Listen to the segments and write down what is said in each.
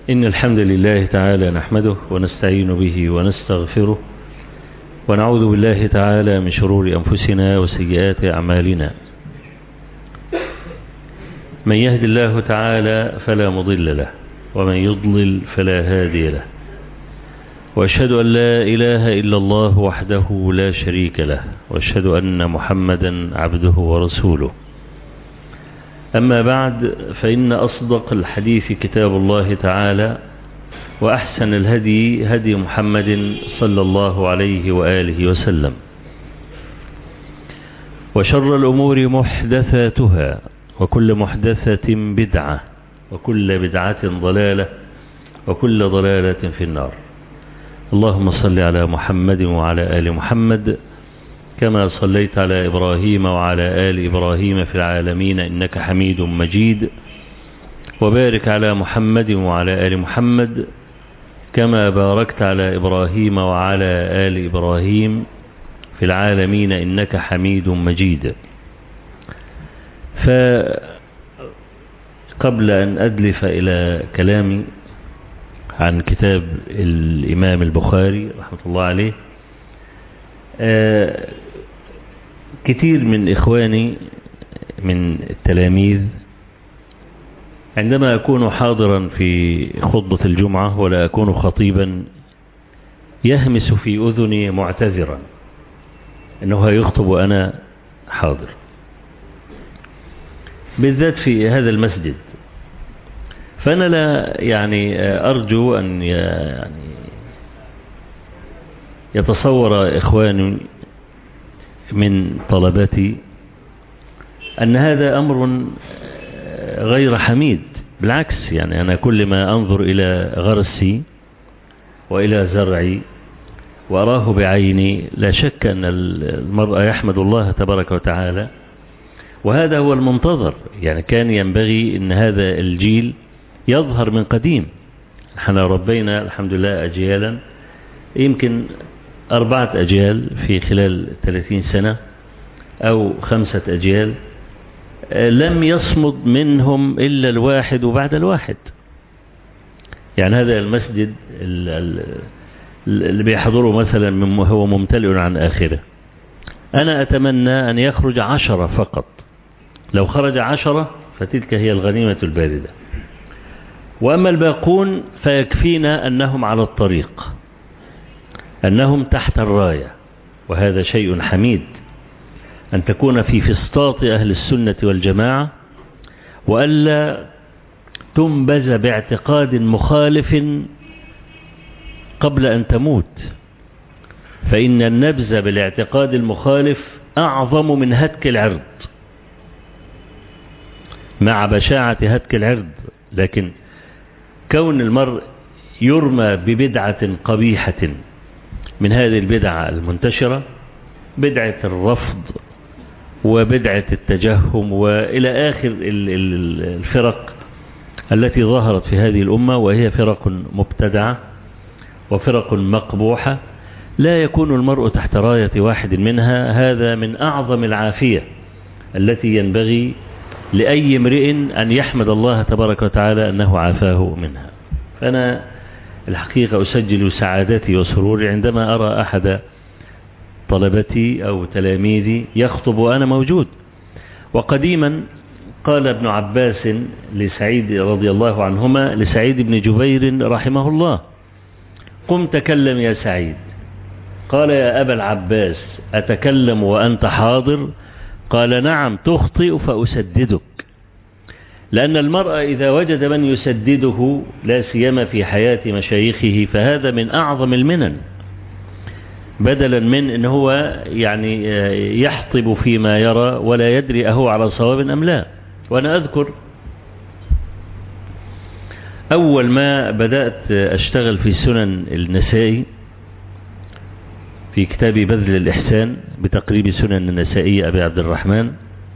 إن الحمد لله تعالى نحمده ونستعين به ونستغفره ونعوذ بالله تعالى من شرور أنفسنا وسيئات أعمالنا من يهد الله تعالى فلا مضل له ومن يضلل فلا هادي له وأشهد أن لا إله إلا الله وحده لا شريك له وأشهد أن محمدا عبده ورسوله أما بعد فإن أصدق الحديث كتاب الله تعالى وأحسن الهدي هدي محمد صلى الله عليه وآله وسلم وشر الأمور محدثاتها وكل محدثة بدعة وكل بدعة ضلالة وكل ضلالة في النار اللهم صل على محمد وعلى آل محمد كما صليت على إبراهيم وعلى آل إبراهيم في العالمين إنك حميد مجيد وبارك على محمد وعلى آل محمد كما باركت على إبراهيم وعلى آل إبراهيم في العالمين إنك حميد مجيد فقبل أن أدلف إلى كلامي عن كتاب الإمام البخاري رحمة الله عليه آه كثير من إخواني من التلاميذ عندما أكون حاضرا في خطبة الجمعة ولا أكون خطيبا يهمس في أذني معتذرا أنه يخطب وأنا حاضر بالذات في هذا المسجد فأنا لا يعني أرجو أن يعني يتصور إخواني من طلبتي أن هذا أمر غير حميد بالعكس يعني أنا كل ما أنظر إلى غرسي وإلى زرعي وأراه بعيني لا شك أن المرأة يحمد الله تبارك وتعالى وهذا هو المنتظر يعني كان ينبغي أن هذا الجيل يظهر من قديم احنا ربينا الحمد لله أجيالا يمكن أربعة أجيال في خلال 30 سنة أو خمسة أجيال لم يصمد منهم إلا الواحد وبعد الواحد يعني هذا المسجد اللي بيحضره مثلا هو ممتلئ عن آخره أنا أتمنى أن يخرج عشرة فقط لو خرج عشرة فتلك هي الغنيمة الباردة وأما الباقون فيكفينا أنهم على الطريق أنهم تحت الراية وهذا شيء حميد أن تكون في فسطاط أهل السنة والجماعة وألا تنبز باعتقاد مخالف قبل أن تموت فإن النبز بالاعتقاد المخالف أعظم من هتك العرض مع بشاعة هتك العرض لكن كون المرء يرمى ببدعة قبيحة من هذه البدعة المنتشرة بدعة الرفض وبدعة التجهم وإلى آخر الفرق التي ظهرت في هذه الأمة وهي فرق مبتدعة وفرق مقبوحة لا يكون المرء تحت راية واحد منها هذا من أعظم العافية التي ينبغي لأي امرئ أن يحمد الله تبارك وتعالى أنه عافاه منها فأنا الحقيقة أسجل سعادتي وسروري عندما أرى أحد طلبتي أو تلاميذي يخطب وأنا موجود وقديما قال ابن عباس لسعيد رضي الله عنهما لسعيد بن جبير رحمه الله قم تكلم يا سعيد قال يا أبا العباس أتكلم وأنت حاضر قال نعم تخطئ فأسددك لأن المرأة إذا وجد من يسدده لا سيما في حياة مشايخه فهذا من أعظم المنن بدلا من أن هو يعني يحطب فيما يرى ولا يدري أهو على صواب أم لا وأنا أذكر أول ما بدأت أشتغل في سنن النسائي في كتاب بذل الإحسان بتقريب سنن النسائية أبي عبد الرحمن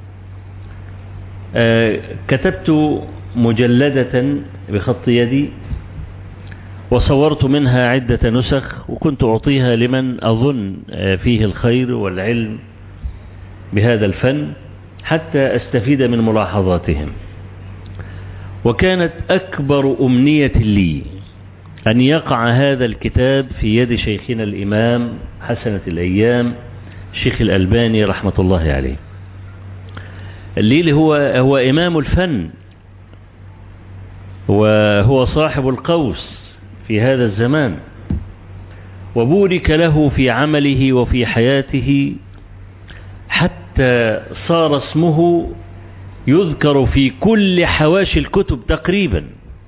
كتبت مجلدة بخط يدي وصورت منها عدة نسخ وكنت أعطيها لمن أظن فيه الخير والعلم بهذا الفن حتى أستفيد من ملاحظاتهم وكانت أكبر أمنية لي أن يقع هذا الكتاب في يد شيخنا الإمام حسنة الأيام الشيخ الألباني رحمة الله عليه الليل هو هو إمام الفن وهو صاحب القوس في هذا الزمان وبورك له في عمله وفي حياته حتى صار اسمه يذكر في كل حواشي الكتب تقريبا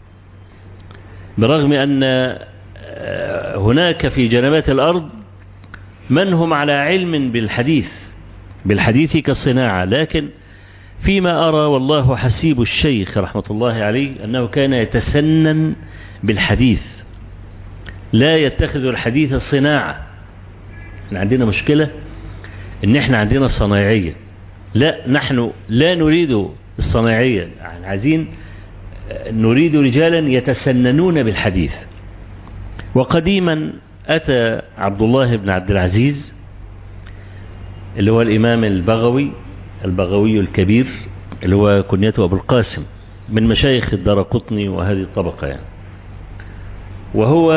برغم أن هناك في جنبات الأرض من هم على علم بالحديث بالحديث كالصناعة لكن فيما أرى والله حسيب الشيخ رحمة الله عليه أنه كان يتسنن بالحديث لا يتخذ الحديث الصناعة احنا عندنا مشكلة ان احنا عندنا الصنايعية لا نحن لا نريد الصنايعية يعني عايزين نريد رجالا يتسننون بالحديث وقديما أتى عبد الله بن عبد العزيز اللي هو الإمام البغوي البغوي الكبير اللي هو كنيته أبو القاسم من مشايخ الدار قطني وهذه الطبقة يعني وهو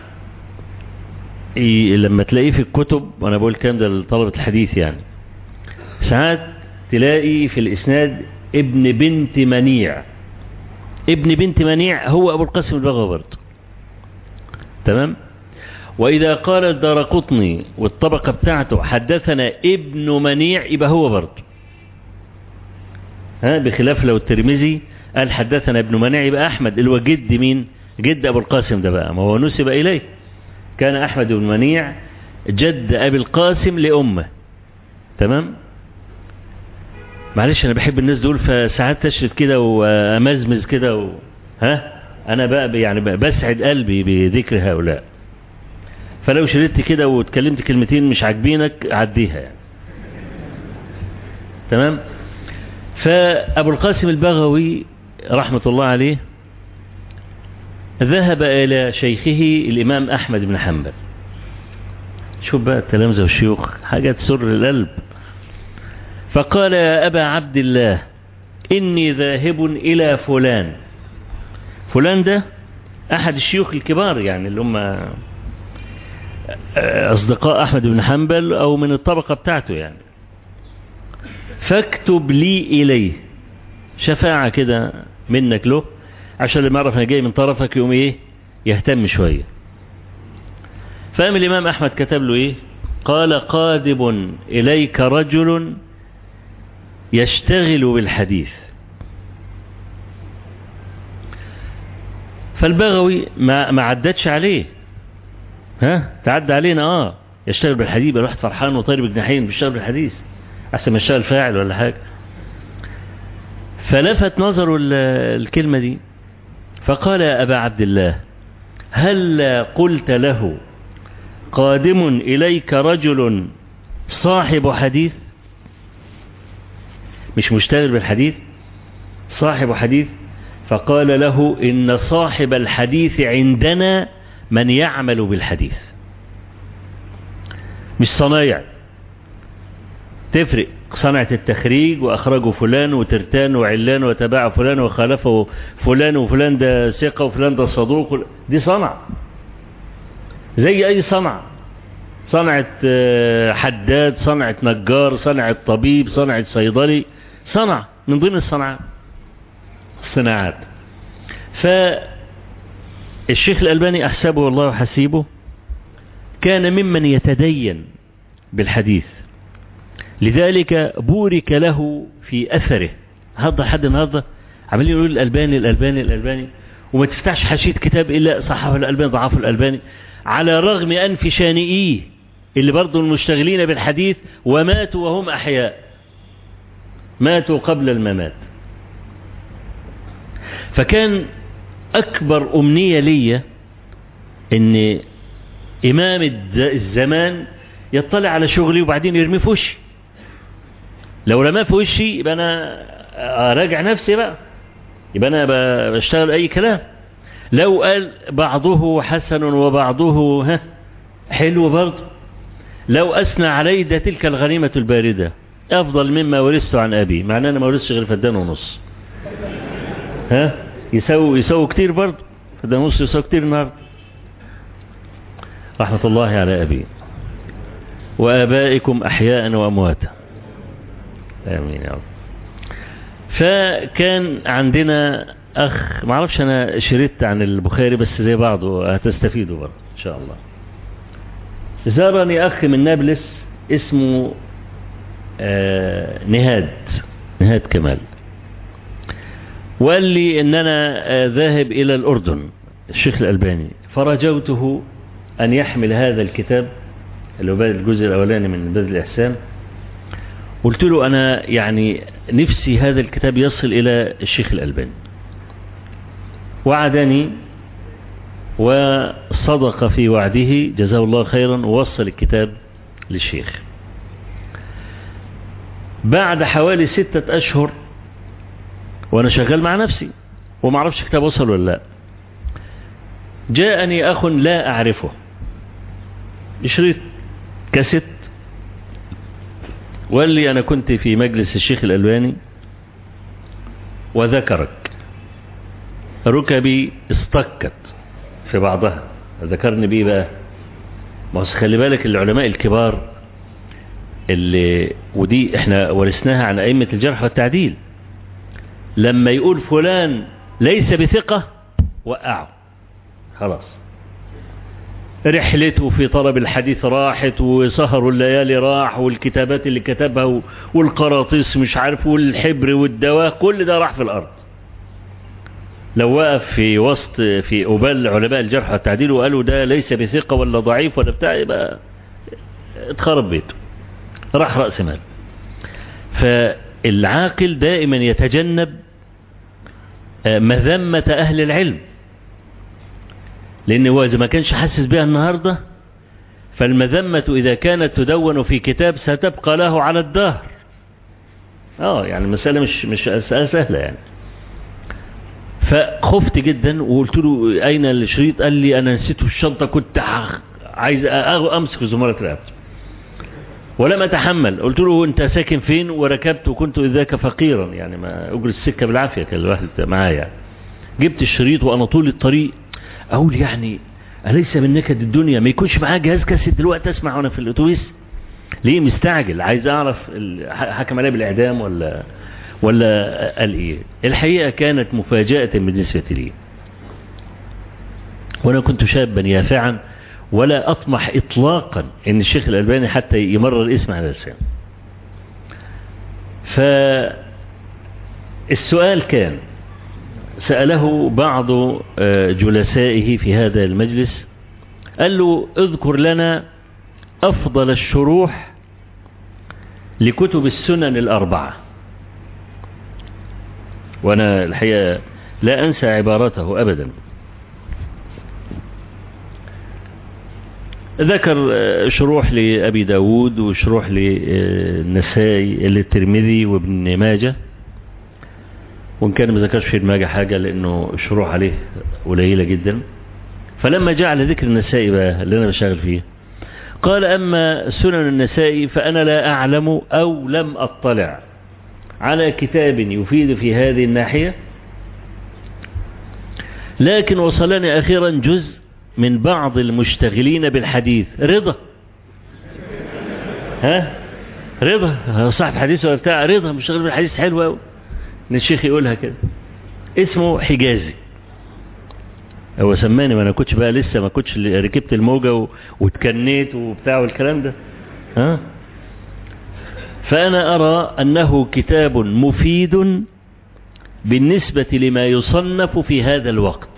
لما تلاقيه في الكتب وانا بقول الكلام ده لطلبة الحديث يعني ساعات تلاقي في الاسناد ابن بنت منيع ابن بنت منيع هو ابو القاسم البغوي برضه تمام واذا قال الدار قطني والطبقة بتاعته حدثنا ابن منيع يبقى هو برضه ها بخلاف لو الترمذي قال حدثنا ابن منيع يبقى احمد اللي هو جد مين جد ابو القاسم ده بقى ما هو نسب اليه كان أحمد بن منيع جد أبي القاسم لأمه تمام معلش أنا بحب الناس دول فساعات تشرد كده وأمزمز كده و... ها أنا بقى يعني بقى بسعد قلبي بذكر هؤلاء فلو شردت كده واتكلمت كلمتين مش عاجبينك عديها يعني تمام فأبو القاسم البغوي رحمة الله عليه ذهب إلى شيخه الإمام أحمد بن حنبل شوف بقى التلامذة والشيوخ حاجة تسر القلب فقال يا أبا عبد الله إني ذاهب إلى فلان فلان ده أحد الشيوخ الكبار يعني اللي هم أصدقاء أحمد بن حنبل أو من الطبقة بتاعته يعني فاكتب لي إليه شفاعة كده منك له عشان لما يعرف انا جاي من طرفك يقوم ايه يهتم شوية فقام الامام احمد كتب له ايه قال قادم اليك رجل يشتغل بالحديث فالبغوي ما ما عدتش عليه ها تعدى علينا اه يشتغل بالحديث الواحد فرحان وطير بجناحين بيشتغل بالحديث احسن ما يشتغل فاعل ولا حاجه فلفت نظره الكلمه دي فقال يا أبا عبد الله هل قلت له قادم إليك رجل صاحب حديث مش مشتغل بالحديث صاحب حديث فقال له إن صاحب الحديث عندنا من يعمل بالحديث مش صنايع تفرق صنعة التخريج وأخرجه فلان وترتان وعلان وتباع فلان وخالفه فلان وفلان ده ثقة وفلان ده صدوق دي صنع زي أي صنع صنعة حداد صنعة نجار صنعة طبيب صنعة صيدلي صنع من ضمن الصنعات الصناعات فالشيخ الألباني أحسبه الله حسيبه كان ممن يتدين بالحديث لذلك بورك له في أثره هذا حد النهارده عمالين يقول الألباني الألباني الألباني وما تفتحش حاشية كتاب إلا صححه الألباني ضعفه الألباني على رغم أنف شانئيه اللي برضه المشتغلين بالحديث وماتوا وهم أحياء ماتوا قبل الممات فكان أكبر أمنية لي أن إمام الزمان يطلع على شغلي وبعدين يرميه في وشي لو رماه في وشي يبقى أنا أراجع نفسي بقى يبقى أنا بشتغل أي كلام لو قال بعضه حسن وبعضه ها حلو برضه لو أثنى علي ده تلك الغنيمة الباردة أفضل مما ورثت عن أبي معناه أنا ما ورثتش غير فدان ونص ها يسوي يسوي كتير برضه فده نص يسوي كتير النهارده رحمة الله على أبي وآبائكم أحياء وأمواتا آمين يا رب فكان عندنا أخ ما اعرفش أنا شريت عن البخاري بس زي بعضه هتستفيدوا برضه إن شاء الله زارني أخ من نابلس اسمه آه نهاد نهاد كمال وقال لي ان انا آه ذاهب الى الاردن الشيخ الالباني فرجوته ان يحمل هذا الكتاب اللي هو الجزء الاولاني من بذل الاحسان قلت له انا يعني نفسي هذا الكتاب يصل الى الشيخ الالباني وعدني وصدق في وعده جزاه الله خيرا ووصل الكتاب للشيخ بعد حوالي ستة أشهر وأنا شغال مع نفسي وما اعرفش كتاب وصل ولا لا جاءني أخ لا أعرفه بشريط كاسيت وقال لي أنا كنت في مجلس الشيخ الألواني وذكرك ركبي استكت في بعضها ذكرني بيه بقى ما خلي بالك العلماء الكبار اللي ودي احنا ورثناها عن أئمة الجرح والتعديل لما يقول فلان ليس بثقة وقعه خلاص رحلته في طلب الحديث راحت وسهر الليالي راح والكتابات اللي كتبها والقراطيس مش عارف والحبر والدواء كل ده راح في الأرض لو وقف في وسط في قبال علماء الجرح والتعديل وقالوا ده ليس بثقة ولا ضعيف ولا بتاع يبقى اتخرب بيته راح رأس مال فالعاقل دائما يتجنب مذمة أهل العلم لأن هو إذا ما كانش حاسس بها النهاردة فالمذمة إذا كانت تدون في كتاب ستبقى له على الدهر اه يعني المسألة مش مش مسألة سهلة يعني فخفت جدا وقلت له أين الشريط قال لي أنا نسيته في الشنطة كنت عايز أمسك زمارة رقبتي ولم أتحمل قلت له أنت ساكن فين وركبت وكنت ذاك فقيرا يعني ما أجري السكة بالعافية كان الواحد معايا جبت الشريط وأنا طول الطريق أقول يعني أليس من نكد الدنيا ما يكونش معاه جهاز كاسيت دلوقتي أسمع وأنا في الأتوبيس ليه مستعجل عايز أعرف حكم عليه بالإعدام ولا ولا قال إيه الحقيقة كانت مفاجأة بالنسبة لي وأنا كنت شابا يافعا ولا أطمح إطلاقا أن الشيخ الألباني حتى يمرر الاسم على لسانه فالسؤال كان سأله بعض جلسائه في هذا المجلس قال له اذكر لنا أفضل الشروح لكتب السنن الأربعة وأنا الحقيقة لا أنسى عبارته أبدا ذكر شروح لأبي داود وشروح للنسائي للترمذي وابن ماجه وإن كان ما ذكرش في الماجه حاجة لأنه شروح عليه قليلة جدا فلما جاء على ذكر النسائي بقى اللي أنا بشتغل فيه قال أما سنن النسائي فأنا لا أعلم أو لم أطلع على كتاب يفيد في هذه الناحية لكن وصلني أخيرا جزء من بعض المشتغلين بالحديث رضا ها رضا صاحب حديث ولا بتاع رضا مشتغل بالحديث حلو قوي ان الشيخ يقولها كده اسمه حجازي هو سماني ما انا كنتش بقى لسه ما كنتش ركبت الموجة واتكنيت وبتاع والكلام ده ها فانا ارى انه كتاب مفيد بالنسبة لما يصنف في هذا الوقت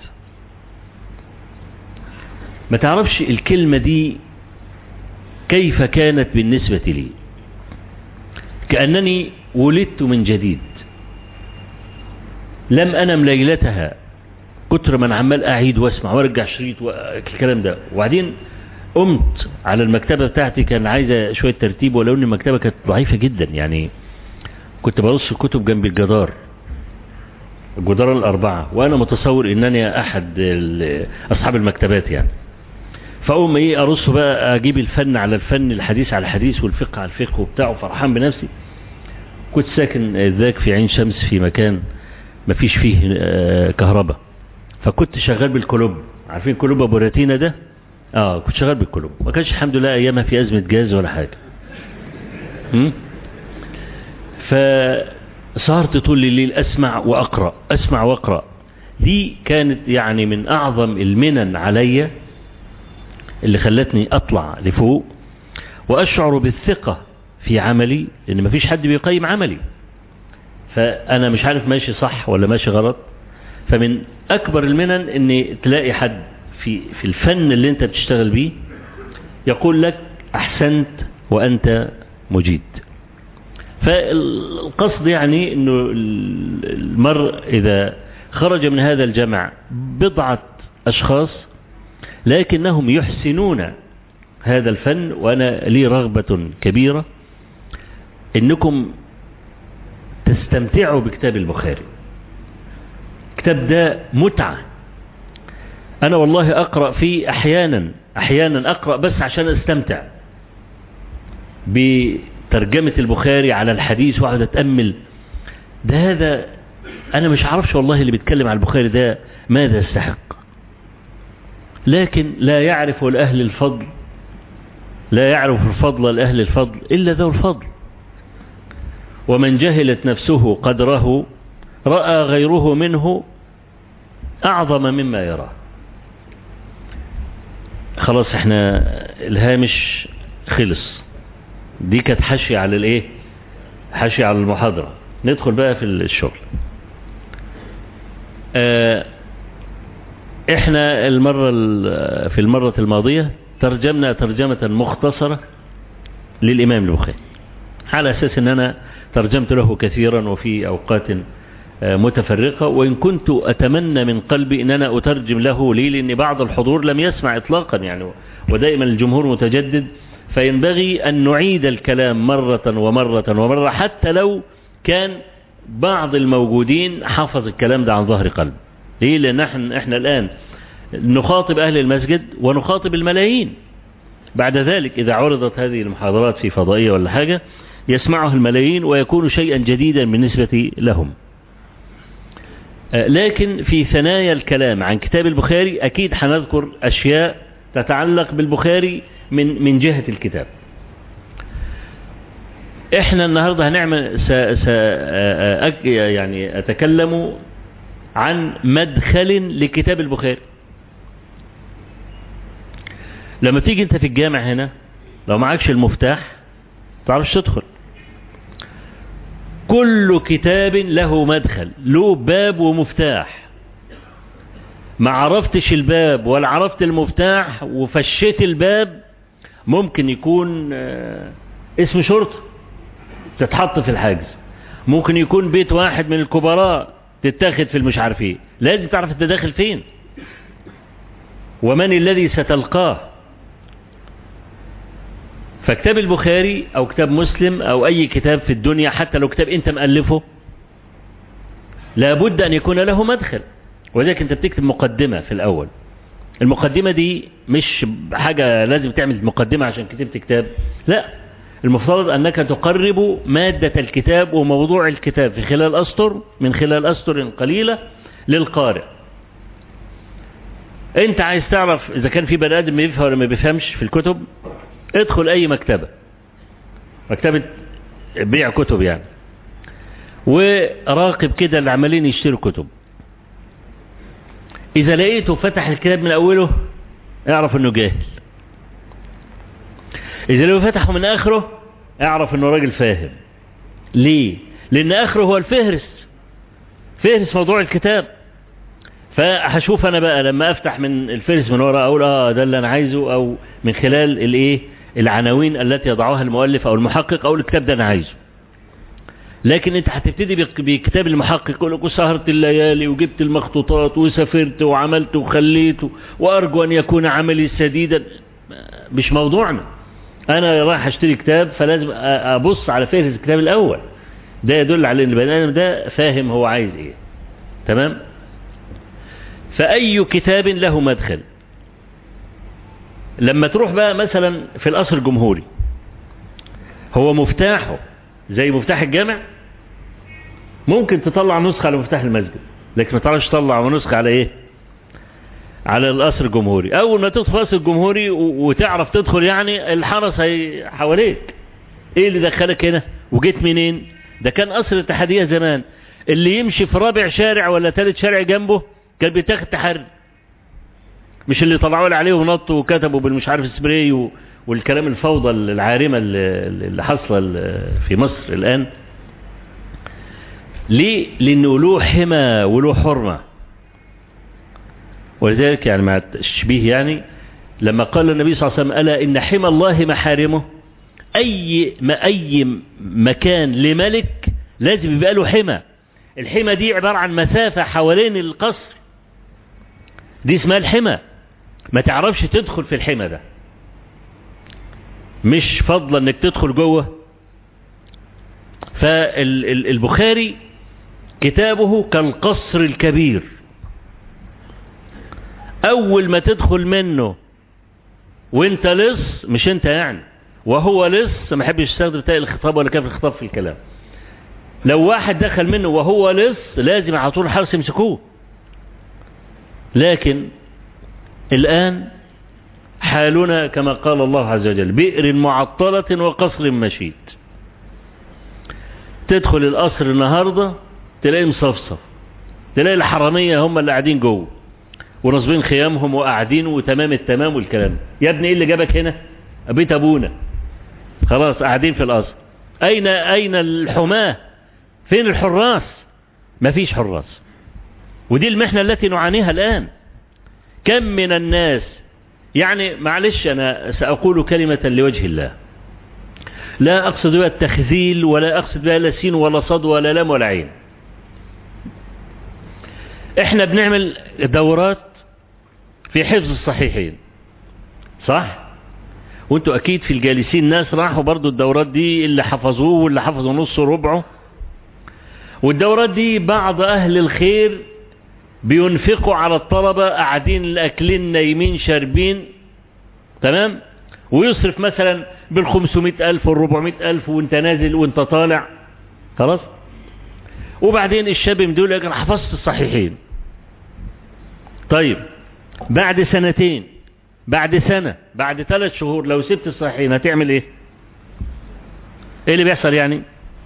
ما تعرفش الكلمة دي كيف كانت بالنسبة لي كأنني ولدت من جديد لم أنم ليلتها كتر من عمال أعيد واسمع وارجع شريط والكلام ده وبعدين قمت على المكتبة بتاعتي كان عايزة شوية ترتيب ولو ان المكتبة كانت ضعيفة جدا يعني كنت برص الكتب جنب الجدار الجدار الأربعة وأنا متصور إنني أحد أصحاب المكتبات يعني فأقوم إيه أرص بقى أجيب الفن على الفن الحديث على الحديث والفقه على الفقه وبتاع وفرحان بنفسي كنت ساكن ذاك في عين شمس في مكان مفيش فيه آه، كهرباء فكنت شغال بالكلوب عارفين كلوب ابو راتينا ده اه كنت شغال بالكلوب ما كانش الحمد لله ايامها في ازمه جاز ولا حاجه هم؟ فصارت طول الليل اسمع واقرا اسمع واقرا دي كانت يعني من اعظم المنن عليا اللي خلتني اطلع لفوق واشعر بالثقه في عملي لان مفيش حد بيقيم عملي فانا مش عارف ماشي صح ولا ماشي غلط فمن اكبر المنن ان تلاقي حد في في الفن اللي انت بتشتغل بيه يقول لك احسنت وانت مجيد فالقصد يعني انه المرء اذا خرج من هذا الجمع بضعة اشخاص لكنهم يحسنون هذا الفن وانا لي رغبة كبيرة انكم تستمتعوا بكتاب البخاري الكتاب ده متعة انا والله اقرأ فيه احيانا احيانا اقرأ بس عشان استمتع بترجمة البخاري على الحديث واقعد اتأمل ده هذا انا مش عارفش والله اللي بيتكلم على البخاري ده ماذا يستحق لكن لا يعرف لأهل الفضل لا يعرف الفضل لأهل الفضل إلا ذو الفضل ومن جهلت نفسه قدره رأى غيره منه أعظم مما يراه خلاص احنا الهامش خلص دي كانت حشي على الايه حشي على المحاضرة ندخل بقى في الشغل اه احنا المرة في المرة الماضية ترجمنا ترجمة مختصرة للإمام البخاري على أساس أن أنا ترجمت له كثيرا وفي أوقات متفرقة وإن كنت أتمنى من قلبي أن أنا أترجم له لي لأن بعض الحضور لم يسمع إطلاقا يعني ودائما الجمهور متجدد فينبغي أن نعيد الكلام مرة ومرة ومرة حتى لو كان بعض الموجودين حفظ الكلام ده عن ظهر قلب ليه لأن احنا, احنا الآن نخاطب أهل المسجد ونخاطب الملايين بعد ذلك إذا عرضت هذه المحاضرات في فضائية ولا حاجة يسمعها الملايين ويكون شيئا جديدا بالنسبة لهم لكن في ثنايا الكلام عن كتاب البخاري أكيد هنذكر أشياء تتعلق بالبخاري من من جهة الكتاب احنا النهاردة هنعمل س س يعني أتكلم عن مدخل لكتاب البخاري لما تيجي انت في الجامع هنا لو معكش المفتاح تعرفش تدخل كل كتاب له مدخل له باب ومفتاح ما عرفتش الباب ولا عرفت المفتاح وفشيت الباب ممكن يكون اسم شرطة تتحط في الحاجز ممكن يكون بيت واحد من الكبراء تتاخد في المش عارف ايه لازم تعرف انت داخل فين ومن الذي ستلقاه فكتاب البخاري او كتاب مسلم او اي كتاب في الدنيا حتى لو كتاب انت مؤلفه لابد ان يكون له مدخل ولذلك انت بتكتب مقدمة في الاول المقدمة دي مش حاجة لازم تعمل مقدمة عشان كتبت كتاب لا المفترض انك تقرب مادة الكتاب وموضوع الكتاب في خلال اسطر من خلال اسطر قليلة للقارئ انت عايز تعرف اذا كان في بني ادم بيفهم ولا ما بيفهمش في الكتب ادخل اي مكتبة مكتبة بيع كتب يعني وراقب كده اللي عمالين يشتروا كتب اذا لقيته فتح الكتاب من اوله اعرف انه جاهل اذا لو فتحه من اخره اعرف انه راجل فاهم ليه لان اخره هو الفهرس فهرس موضوع الكتاب فهشوف انا بقى لما افتح من الفهرس من ورا اقول اه ده اللي انا عايزه او من خلال الايه العناوين التي يضعها المؤلف او المحقق او الكتاب ده انا عايزه لكن انت هتبتدي بكتاب المحقق يقول لك وسهرت الليالي وجبت المخطوطات وسافرت وعملت وخليت وارجو ان يكون عملي سديدا مش موضوعنا انا رايح اشتري كتاب فلازم ابص على فهرس الكتاب الاول ده يدل على ان البني ادم ده فاهم هو عايز ايه تمام فاي كتاب له مدخل لما تروح بقى مثلا في القصر الجمهوري هو مفتاحه زي مفتاح الجامع ممكن تطلع نسخة على مفتاح المسجد لكن ما تعرفش تطلع نسخة على ايه على القصر الجمهوري اول ما تدخل القصر الجمهوري وتعرف تدخل يعني الحرس هي حواليك ايه اللي دخلك هنا وجيت منين ده كان قصر الاتحادية زمان اللي يمشي في رابع شارع ولا ثالث شارع جنبه كان بيتاخد تحري مش اللي طلعوا لي عليه ونطوا وكتبوا بالمش عارف سبراي والكلام الفوضى العارمة اللي حصل في مصر الآن ليه لأنه له حمى وله حرمة ولذلك يعني مع التشبيه يعني لما قال النبي صلى الله عليه وسلم ألا إن حمى الله محارمه أي ما أي مكان لملك لازم يبقى له حمى الحمى دي عبارة عن مسافة حوالين القصر دي اسمها الحمى ما تعرفش تدخل في الحمى ده مش فضلا انك تدخل جوه فالبخاري كتابه كالقصر الكبير اول ما تدخل منه وانت لص مش انت يعني وهو لص ما يحبش يستخدم تاء الخطاب ولا كيف الخطاب في الكلام لو واحد دخل منه وهو لص لازم على طول الحرس يمسكوه لكن الآن حالنا كما قال الله عز وجل بئر معطلة وقصر مشيد تدخل القصر النهاردة تلاقي مصفصف تلاقي الحرامية هم اللي قاعدين جوه ونصبين خيامهم وقاعدين وتمام التمام والكلام يا ابني ايه اللي جابك هنا بيت ابونا خلاص قاعدين في القصر اين اين الحماة فين الحراس مفيش حراس ودي المحنة التي نعانيها الآن كم من الناس يعني معلش أنا سأقول كلمة لوجه الله لا أقصد بها التخذيل ولا أقصد بها لا سين ولا صد ولا لام ولا عين احنا بنعمل دورات في حفظ الصحيحين صح وانتوا اكيد في الجالسين ناس راحوا برضو الدورات دي اللي حفظوه واللي حفظوا نص ربعه والدورات دي بعض اهل الخير بينفقوا على الطلبة قاعدين الاكلين نايمين شاربين تمام ويصرف مثلا بالخمسمائة الف والربعمائة الف وانت نازل وانت طالع خلاص وبعدين الشاب يقول لك انا حفظت الصحيحين طيب بعد سنتين بعد سنة بعد ثلاث شهور لو سبت الصحيحين هتعمل ايه ايه اللي بيحصل يعني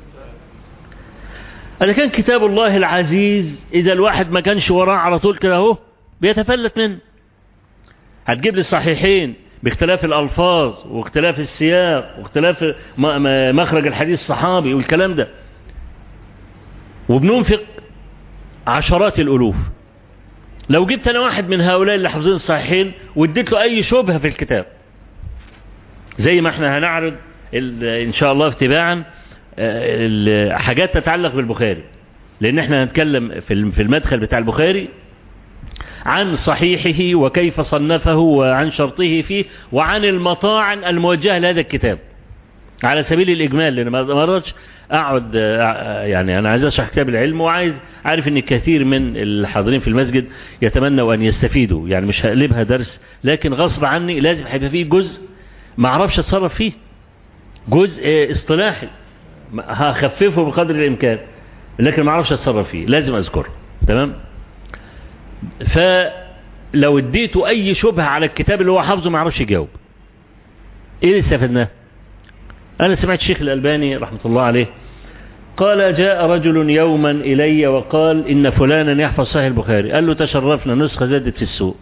اذا كان كتاب الله العزيز اذا الواحد ما كانش وراه على طول كده اهو بيتفلت منه هتجيب لي الصحيحين باختلاف الالفاظ واختلاف السياق واختلاف مخرج الحديث الصحابي والكلام ده وبننفق عشرات الالوف لو جبت انا واحد من هؤلاء اللي حافظين الصحيحين واديت له اي شبهه في الكتاب زي ما احنا هنعرض ان شاء الله اتباعا حاجات تتعلق بالبخاري لان احنا هنتكلم في المدخل بتاع البخاري عن صحيحه وكيف صنفه وعن شرطه فيه وعن المطاعن الموجهة لهذا الكتاب على سبيل الإجمال لأن ما رضتش أقعد يعني أنا عايز أشرح كتاب العلم وعايز عارف أن كثير من الحاضرين في المسجد يتمنوا أن يستفيدوا يعني مش هقلبها درس لكن غصب عني لازم هيبقى فيه جزء ما أعرفش أتصرف فيه جزء اصطلاحي هخففه بقدر الإمكان لكن ما أعرفش أتصرف فيه لازم أذكره تمام فلو اديته أي شبهة على الكتاب اللي هو حافظه ما أعرفش يجاوب إيه اللي استفدناه أنا سمعت الشيخ الألباني رحمة الله عليه قال جاء رجل يوما إلي وقال إن فلانا يحفظ صحيح البخاري قال له تشرفنا نسخة زادت في السوق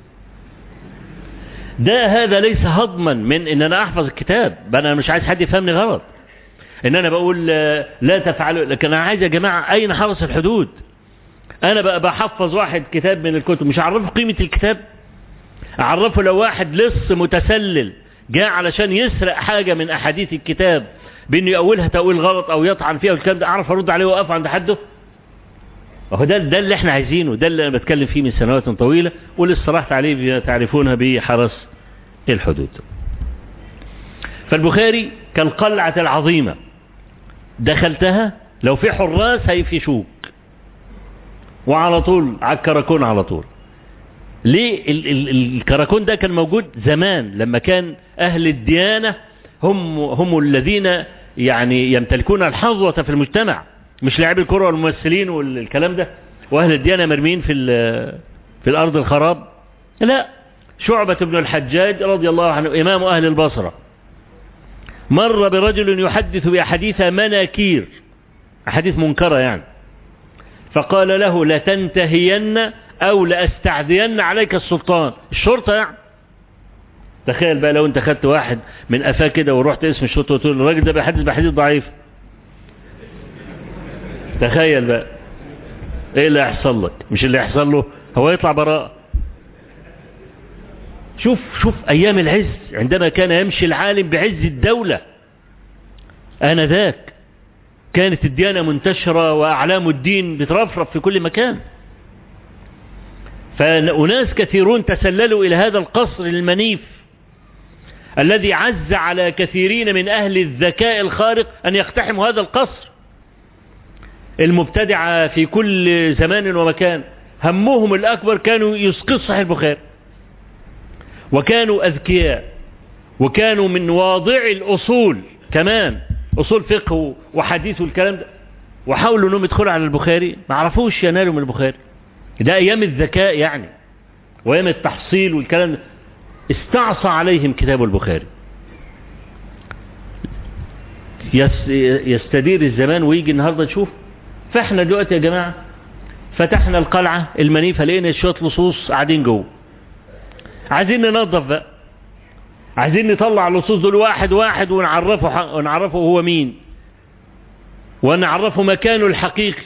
ده هذا ليس هضما من ان انا احفظ الكتاب انا مش عايز حد يفهمني غلط ان انا بقول لا تفعلوا لكن انا عايز يا جماعة اين حرس الحدود انا بقى بحفظ واحد كتاب من الكتب مش اعرفه قيمة الكتاب اعرفه لو واحد لص متسلل جاء علشان يسرق حاجة من احاديث الكتاب بانه يقولها تأويل غلط او يطعن فيها والكلام ده اعرف ارد عليه واقف عند حده وهو ده ده اللي احنا عايزينه ده اللي انا بتكلم فيه من سنوات طويلة واللي اصطلحت عليه تعرفونها بحرس الحدود فالبخاري كالقلعة العظيمة دخلتها لو في حراس هيفشوك وعلى طول على الكراكون على طول ليه ال ال الكراكون ده كان موجود زمان لما كان أهل الديانة هم هم الذين يعني يمتلكون الحظوة في المجتمع مش لاعبي الكرة والممثلين والكلام ده وأهل الديانة مرمين في في الأرض الخراب لا شعبة بن الحجاج رضي الله عنه إمام أهل البصرة مر برجل يحدث بأحاديث مناكير أحاديث منكرة يعني فقال له لتنتهين أو لأستعذين عليك السلطان الشرطة يعني تخيل بقى لو انت خدت واحد من قفاه كده ورحت اسم الشرطة وتقول الراجل ده بيحدث بحديث ضعيف تخيل بقى ايه اللي هيحصل لك مش اللي هيحصل له هو يطلع براء شوف شوف ايام العز عندما كان يمشي العالم بعز الدولة انذاك كانت الديانة منتشرة واعلام الدين بترفرف في كل مكان فأناس كثيرون تسللوا إلى هذا القصر المنيف الذي عز على كثيرين من أهل الذكاء الخارق أن يقتحموا هذا القصر المبتدعة في كل زمان ومكان همهم الأكبر كانوا يسقط صحيح البخاري وكانوا أذكياء وكانوا من واضع الأصول كمان أصول فقه وحديث والكلام ده وحاولوا أنهم يدخلوا على البخاري ما عرفوش ينالوا من البخاري ده أيام الذكاء يعني وأيام التحصيل والكلام ده استعصى عليهم كتاب البخاري يستدير الزمان ويجي النهاردة نشوف فاحنا دلوقتي يا جماعة فتحنا القلعة المنيفة لقينا شوية لصوص قاعدين جوه عايزين ننظف بقى عايزين نطلع اللصوص دول واحد واحد ونعرفه ونعرفه هو مين ونعرفه مكانه الحقيقي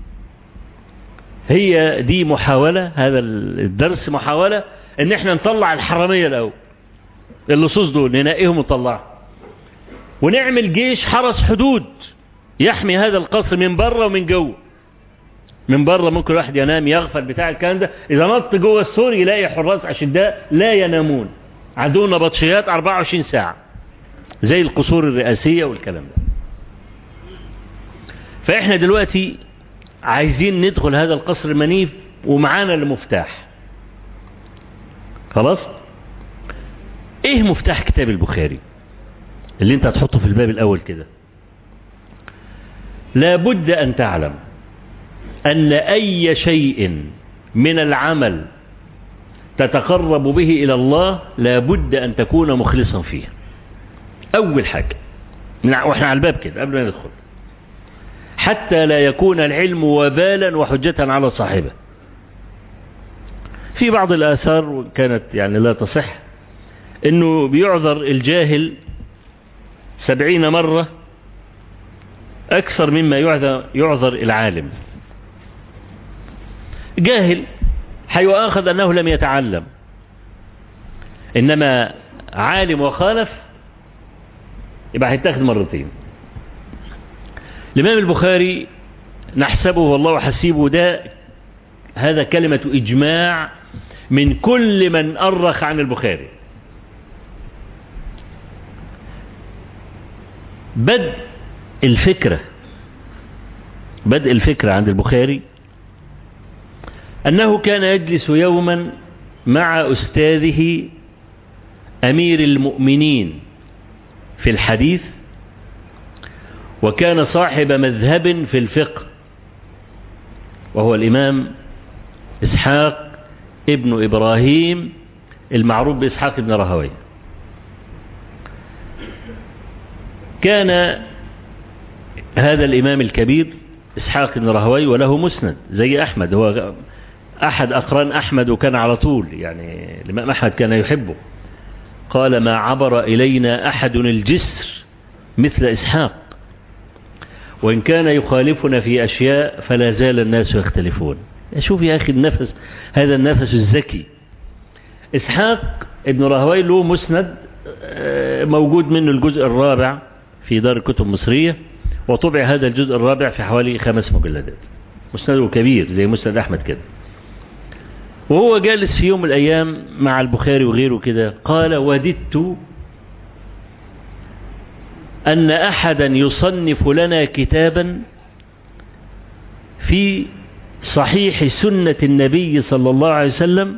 هي دي محاولة هذا الدرس محاولة ان احنا نطلع الحرامية الاول اللصوص دول ننقيهم ونطلعهم ونعمل جيش حرس حدود يحمي هذا القصر من بره ومن جوه من بره ممكن واحد ينام يغفل بتاع الكلام ده اذا نط جوه السور يلاقي حراس اشداء لا ينامون عندهم نبطشيات 24 ساعة زي القصور الرئاسية والكلام ده فاحنا دلوقتي عايزين ندخل هذا القصر المنيف ومعانا المفتاح خلاص ايه مفتاح كتاب البخاري اللي انت هتحطه في الباب الاول كده لابد ان تعلم ان اي شيء من العمل تتقرب به الى الله لابد ان تكون مخلصا فيه اول حاجة واحنا على الباب كده قبل ما ندخل حتى لا يكون العلم وبالا وحجة على صاحبه في بعض الآثار كانت يعني لا تصح انه بيعذر الجاهل سبعين مرة اكثر مما يعذر, يعذر العالم جاهل حيؤاخذ انه لم يتعلم انما عالم وخالف يبقى هيتاخد مرتين الامام البخاري نحسبه والله حسيبه ده هذا كلمة اجماع من كل من أرخ عن البخاري بدء الفكرة بدء الفكرة عند البخاري أنه كان يجلس يوما مع أستاذه أمير المؤمنين في الحديث وكان صاحب مذهب في الفقه وهو الإمام إسحاق ابن إبراهيم المعروف بإسحاق ابن رهوي كان هذا الإمام الكبير إسحاق بن رهوي وله مسند زي أحمد هو أحد أقران أحمد وكان على طول يعني الإمام أحمد كان يحبه قال ما عبر إلينا أحد الجسر مثل إسحاق وإن كان يخالفنا في أشياء فلا زال الناس يختلفون شوف يا أخي النفس هذا النفس الذكي إسحاق ابن رهوي له مسند موجود منه الجزء الرابع في دار الكتب المصرية وطبع هذا الجزء الرابع في حوالي خمس مجلدات مسنده كبير زي مسند أحمد كده وهو جالس في يوم من الأيام مع البخاري وغيره كده قال وددت أن أحدا يصنف لنا كتابا في صحيح سنة النبي صلى الله عليه وسلم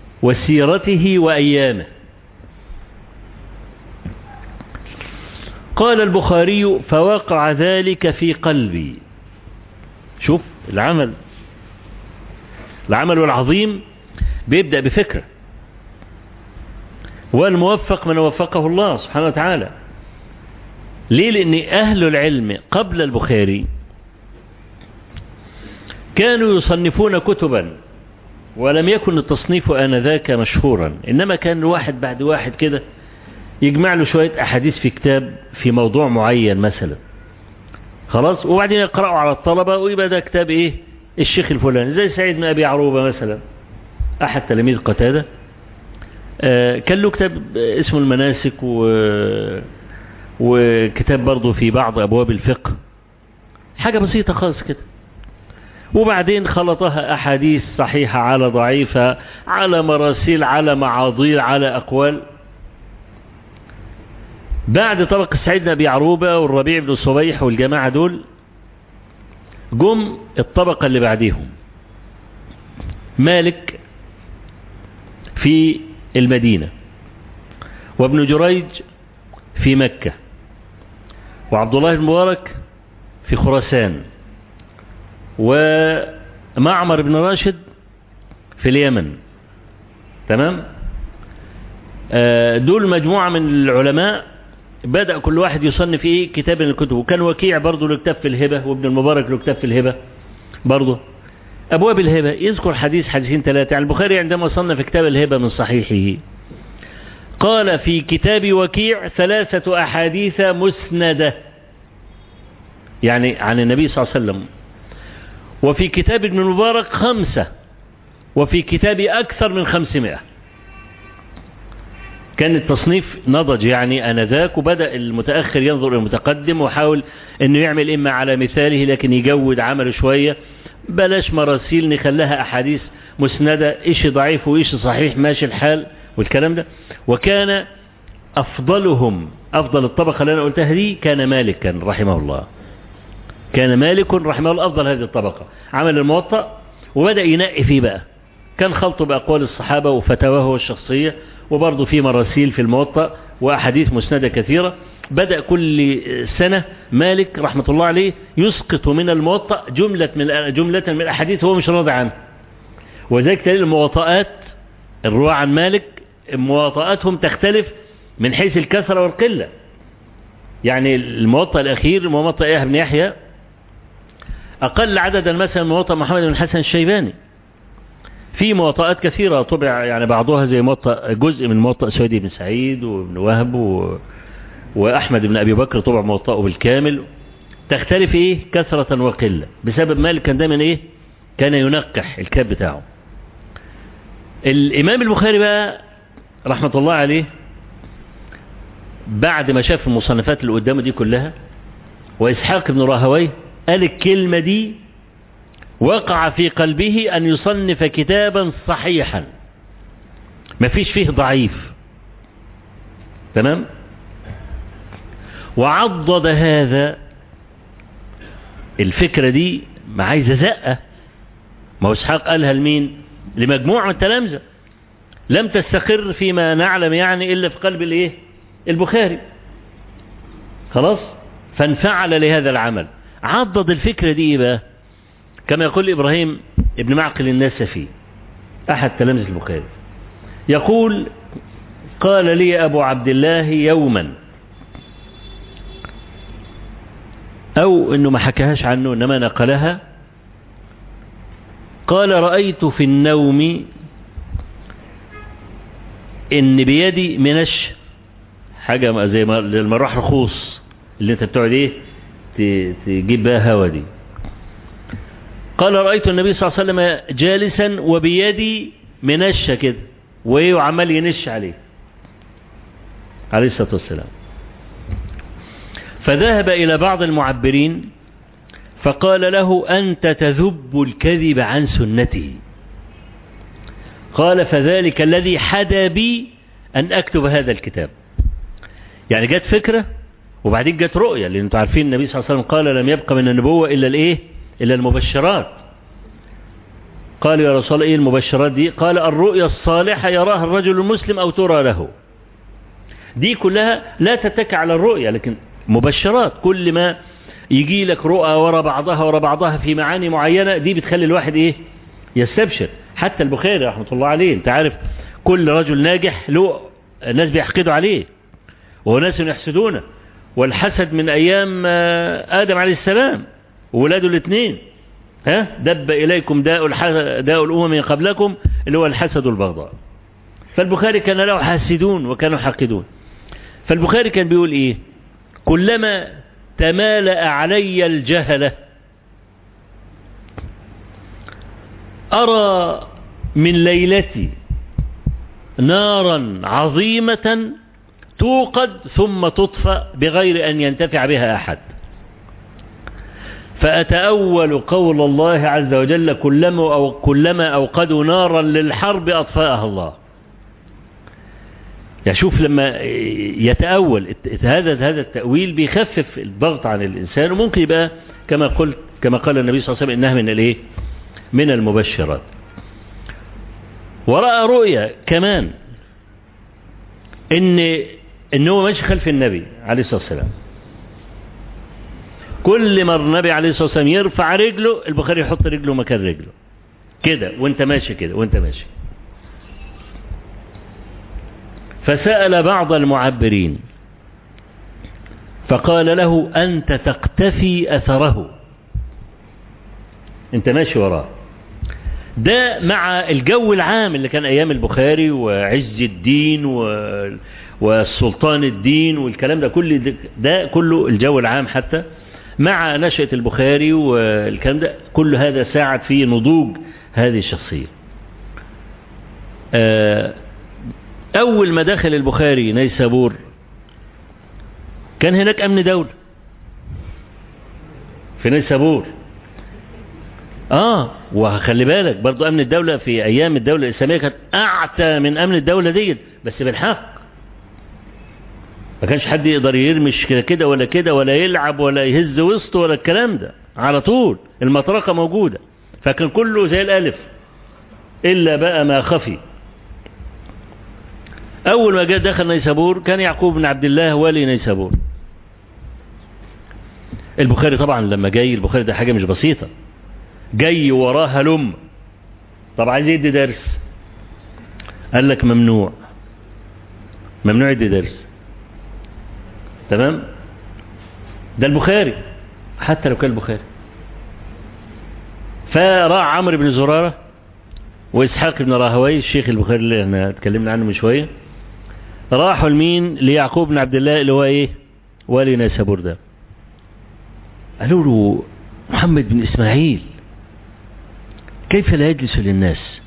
وسيرته وأيامه قال البخاري فوقع ذلك في قلبي شوف العمل العمل العظيم بيبدأ بفكرة والموفق من وفقه الله سبحانه وتعالى ليه لأن أهل العلم قبل البخاري كانوا يصنفون كتبا ولم يكن التصنيف آنذاك مشهورا إنما كان واحد بعد واحد كده يجمع له شوية أحاديث في كتاب في موضوع معين مثلا خلاص وبعدين يقرأوا على الطلبة ويبقى ده كتاب إيه الشيخ الفلاني زي سعيد بن أبي عروبة مثلا أحد تلاميذ قتادة آه كان له كتاب اسمه المناسك و... وكتاب برضه في بعض أبواب الفقه حاجة بسيطة خالص كده وبعدين خلطها أحاديث صحيحة على ضعيفة على مراسيل على معاضيل على أقوال بعد طبق سعيد بن أبي عروبة والربيع بن صبيح والجماعة دول جم الطبقة اللي بعديهم مالك في المدينة وابن جريج في مكة وعبد الله المبارك في خراسان ومعمر بن راشد في اليمن تمام دول مجموعة من العلماء بدأ كل واحد يصنف ايه كتاب من الكتب وكان وكيع برضه له كتاب في الهبة وابن المبارك له كتاب في الهبة برضه أبواب الهبة يذكر حديث حديثين ثلاثة يعني البخاري عندما صنف كتاب الهبة من صحيحه قال في كتاب وكيع ثلاثة أحاديث مسندة يعني عن النبي صلى الله عليه وسلم وفي كتاب ابن المبارك خمسة وفي كتاب أكثر من خمسمائة كان التصنيف نضج يعني أنذاك وبدأ المتأخر ينظر إلى المتقدم وحاول أنه يعمل إما على مثاله لكن يجود عمله شوية بلاش مراسيل نخليها أحاديث مسندة إيش ضعيف وإيش صحيح ماشي الحال والكلام ده وكان أفضلهم أفضل الطبقة اللي أنا قلتها دي كان مالكا رحمه الله كان مالك رحمه الله أفضل هذه الطبقة عمل الموطأ وبدأ ينقي فيه بقى كان خلطه بأقوال الصحابة وفتاواه الشخصية وبرضه في مراسيل في الموطأ وأحاديث مسندة كثيرة بدأ كل سنة مالك رحمة الله عليه يسقط من الموطأ جملة من جملة من الأحاديث هو مش راضي عنها وذلك تلاقي المواطئات الرواة عن مالك مواطئاتهم تختلف من حيث الكثرة والقلة يعني الموطأ الأخير موطأ يحيى بن يحيى أقل عددا مثلا موطأ محمد بن الحسن الشيباني في مواطئات كثيرة طبع يعني بعضها زي موطأ جزء من موطأ سويد بن سعيد وابن وهب و... وأحمد بن أبي بكر طبع موطأه بالكامل تختلف إيه كثرة وقلة بسبب مالك كان دايما إيه كان ينقح الكتاب بتاعه الإمام البخاري بقى رحمة الله عليه بعد ما شاف المصنفات اللي قدامه دي كلها وإسحاق بن راهويه قال الكلمة دي وقع في قلبه أن يصنف كتابا صحيحا ما فيش فيه ضعيف تمام وعضد هذا الفكرة دي ما عايزة زقة ما هو اسحاق قالها لمين لمجموعة من التلامذة لم تستقر فيما نعلم يعني إلا في قلب الايه البخاري خلاص فانفعل لهذا العمل عضد الفكرة دي بقى كما يقول إبراهيم ابن معقل النسفي أحد تلامذة البخاري يقول قال لي أبو عبد الله يوما أو أنه ما حكاهاش عنه إنما نقلها قال رأيت في النوم إن بيدي منش حاجة زي المراح رخوص اللي انت بتقعد ايه تجيب بها هوا دي قال رأيت النبي صلى الله عليه وسلم جالسا وبيدي منشة كده وايه وعمال ينش عليه عليه الصلاة والسلام فذهب إلى بعض المعبرين فقال له أنت تذب الكذب عن سنته قال فذلك الذي حدا بي أن أكتب هذا الكتاب يعني جت فكرة وبعدين جت رؤية لأن انتوا عارفين النبي صلى الله عليه وسلم قال لم يبقى من النبوة إلا الإيه إلا المبشرات قال يا رسول الله إيه المبشرات دي قال الرؤيا الصالحة يراها الرجل المسلم أو ترى له دي كلها لا تتكى على الرؤية لكن مبشرات كل ما يجي لك رؤى ورا بعضها ورا بعضها في معاني معينة دي بتخلي الواحد ايه يستبشر حتى البخاري رحمة الله عليه انت عارف كل رجل ناجح له الناس بيحقدوا عليه وناس يحسدونه والحسد من ايام ادم عليه السلام وولاده الاثنين ها دب اليكم داء داء الامم قبلكم اللي هو الحسد والبغضاء فالبخاري كان له حاسدون وكانوا حاقدون فالبخاري كان بيقول ايه كلما تمالأ علي الجهلة أرى من ليلتي نارا عظيمة توقد ثم تطفأ بغير أن ينتفع بها أحد فأتأول قول الله عز وجل كلما, أو كلما أوقدوا نارا للحرب أطفأها الله يشوف لما يتأول هذا هذا التأويل بيخفف الضغط عن الإنسان وممكن يبقى كما قلت كما قال النبي صلى الله عليه وسلم إنها من الايه من المبشرات ورأى رؤيا كمان ان ان هو ماشي خلف النبي عليه الصلاة والسلام كل ما النبي عليه الصلاة والسلام يرفع رجله البخاري يحط رجله مكان رجله كده وانت ماشي كده وانت ماشي فسأل بعض المعبرين فقال له أنت تقتفي أثره انت ماشي وراه ده مع الجو العام اللي كان أيام البخاري وعز الدين والسلطان الدين والكلام ده كل ده, ده كله الجو العام حتى مع نشأة البخاري والكلام ده كل هذا ساعد في نضوج هذه الشخصية أول ما دخل البخاري نيسابور كان هناك أمن دولة في نيسابور آه وخلي بالك برضو أمن الدولة في أيام الدولة الإسلامية كانت أعتى من أمن الدولة ديت بس بالحق ما كانش حد يقدر يرمش كده كده ولا كده ولا يلعب ولا يهز وسطه ولا الكلام ده على طول المطرقة موجودة فكان كله زي الألف إلا بقى ما خفي أول ما جاء دخل نيسابور كان يعقوب بن عبد الله والي نيسابور البخاري طبعا لما جاي البخاري ده حاجة مش بسيطة جاي وراها لم طب عايز يدي درس قال لك ممنوع ممنوع يدي درس تمام ده البخاري حتى لو كان البخاري فراح عمرو بن زرارة وإسحاق بن راهوي الشيخ البخاري اللي احنا اتكلمنا عنه من شوية راحوا لمين ليعقوب بن عبد الله اللي هو ايه والي نيسابور ده قالوا له محمد بن إسماعيل كيف لا يجلس للناس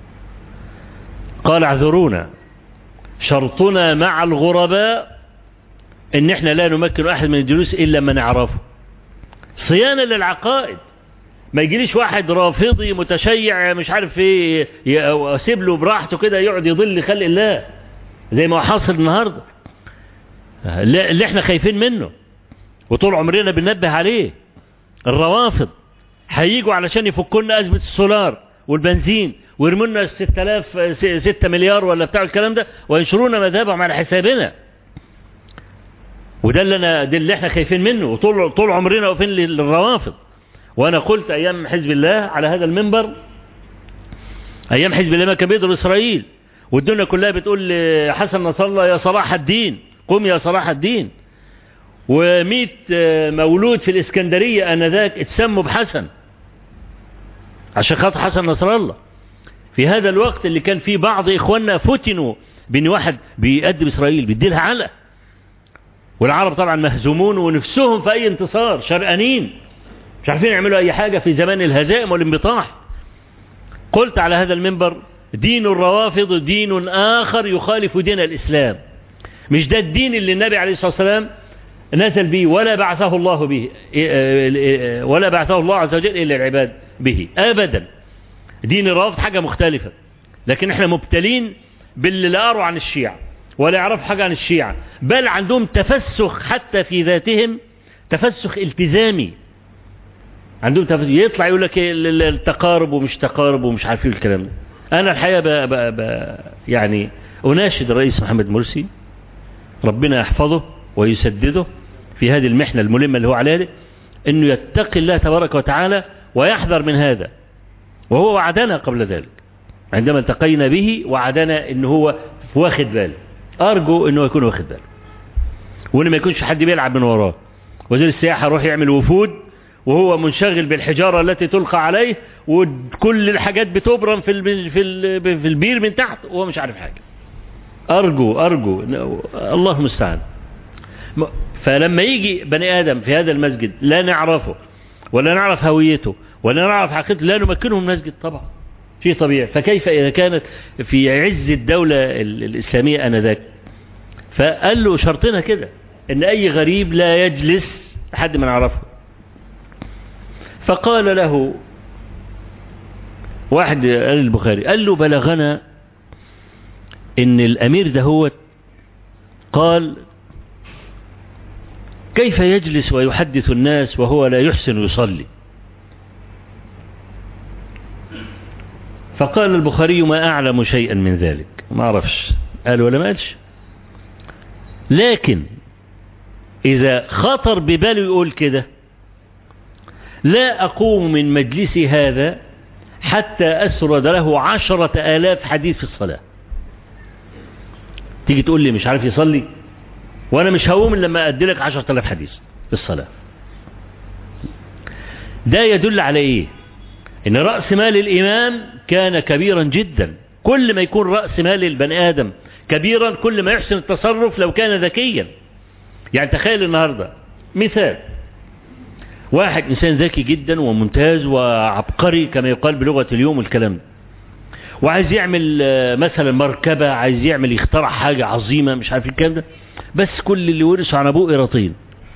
قال اعذرونا شرطنا مع الغرباء ان احنا لا نمكن احد من الجلوس الا ما نعرفه صيانة للعقائد ما يجيليش واحد رافضي متشيع مش عارف ايه اسيب له براحته كده يقعد يضل خلق الله زي ما هو حاصل النهارده اللي احنا خايفين منه وطول عمرنا بننبه عليه الروافض هيجوا علشان يفكوا لنا ازمه السولار والبنزين ويرموا لنا 6000 6 مليار ولا بتاع الكلام ده وينشرونا مذهبهم على حسابنا وده اللي انا ده اللي احنا خايفين منه وطول طول عمرنا واقفين للروافض وانا قلت ايام حزب الله على هذا المنبر ايام حزب الله ما كان بيضرب اسرائيل والدنيا كلها بتقول لحسن نصر الله يا صلاح الدين قم يا صلاح الدين ومئة مولود في الإسكندرية أنذاك اتسموا بحسن عشان خاطر حسن نصر الله في هذا الوقت اللي كان فيه بعض إخواننا فتنوا بأن واحد بيأدب إسرائيل بيدي لها علق والعرب طبعا مهزومون ونفسهم في أي انتصار شرقانين مش عارفين يعملوا أي حاجة في زمان الهزائم والانبطاح قلت على هذا المنبر دين الروافض دين آخر يخالف دين الإسلام مش ده الدين اللي النبي عليه الصلاة والسلام نزل به ولا بعثه الله به ولا بعثه الله عز وجل إلى العباد به أبدا دين الروافض حاجة مختلفة لكن احنا مبتلين باللي لا أروا عن الشيعة ولا يعرف حاجة عن الشيعة بل عندهم تفسخ حتى في ذاتهم تفسخ التزامي عندهم تفسخ يطلع يقول لك التقارب ومش تقارب ومش عارفين الكلام ده أنا الحقيقة ب ب ب يعني أناشد الرئيس محمد مرسي ربنا يحفظه ويسدده في هذه المحنة الملمة اللي هو عليها انه يتقي الله تبارك وتعالى ويحذر من هذا وهو وعدنا قبل ذلك عندما التقينا به وعدنا انه هو واخد باله ارجو انه يكون واخد باله وان ما يكونش حد بيلعب من وراه وزير السياحة يروح يعمل وفود وهو منشغل بالحجارة التي تلقى عليه وكل الحاجات بتبرم في ال في ال في البير من تحت وهو مش عارف حاجة أرجو أرجو الله المستعان فلما يجي بني آدم في هذا المسجد لا نعرفه ولا نعرف هويته ولا نعرف حقيقته لا نمكنه من المسجد طبعا شيء طبيعي فكيف إذا كانت في عز الدولة الإسلامية أنذاك فقال له شرطنا كده ان اي غريب لا يجلس لحد ما نعرفه فقال له واحد قال البخاري قال له بلغنا ان الامير ده هو قال كيف يجلس ويحدث الناس وهو لا يحسن يصلي فقال البخاري ما أعلم شيئا من ذلك ما أعرفش قال ولا ما قالش لكن إذا خطر بباله يقول كده لا أقوم من مجلسي هذا حتى أسرد له عشرة آلاف حديث في الصلاة تيجي تقول لي مش عارف يصلي وأنا مش هقوم لما أدي لك عشرة آلاف حديث في الصلاة ده يدل على إيه إن رأس مال الإمام كان كبيرا جدا كل ما يكون رأس مال البني آدم كبيرا كل ما يحسن التصرف لو كان ذكيا يعني تخيل النهاردة مثال واحد إنسان ذكي جدا وممتاز وعبقري كما يقال بلغة اليوم والكلام ده وعايز يعمل مثلا مركبة عايز يعمل يخترع حاجة عظيمة مش عارف الكلام ده بس كل اللي ورثه عن أبوه قراطين